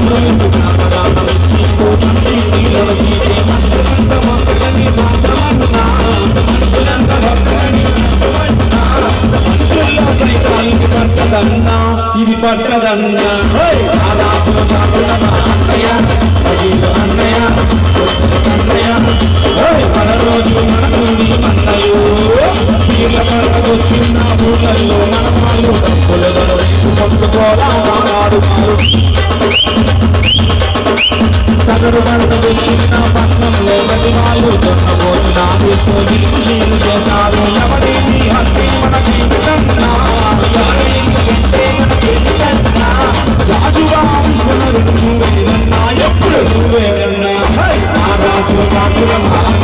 ఇది పట్టదన్నా దాదాపుల అన్నయ్య అయ్యో అన్నయ్య అన్నయ్య మన రోజు మన కూడి అన్నయ్యో పీర్ల పండుగ చిన్న ఊళ్ళల్లో మన వాళ్ళు డబ్బుల రైతు పట్టుకోవాడు సదరు పడుతుంది చిన్న పట్నంలో ప్రతి వాళ్ళు దొన్న పోయి నాగేస్తూ నిరీక్షలు చేస్తారు ఎవరిని హత్తి మన జీవితంగా రాజుగా విశ్వనరుడు నువ్వేనన్నా ఎప్పుడు నువ్వేనన్నా ఆ రాజు రాజులమ్మా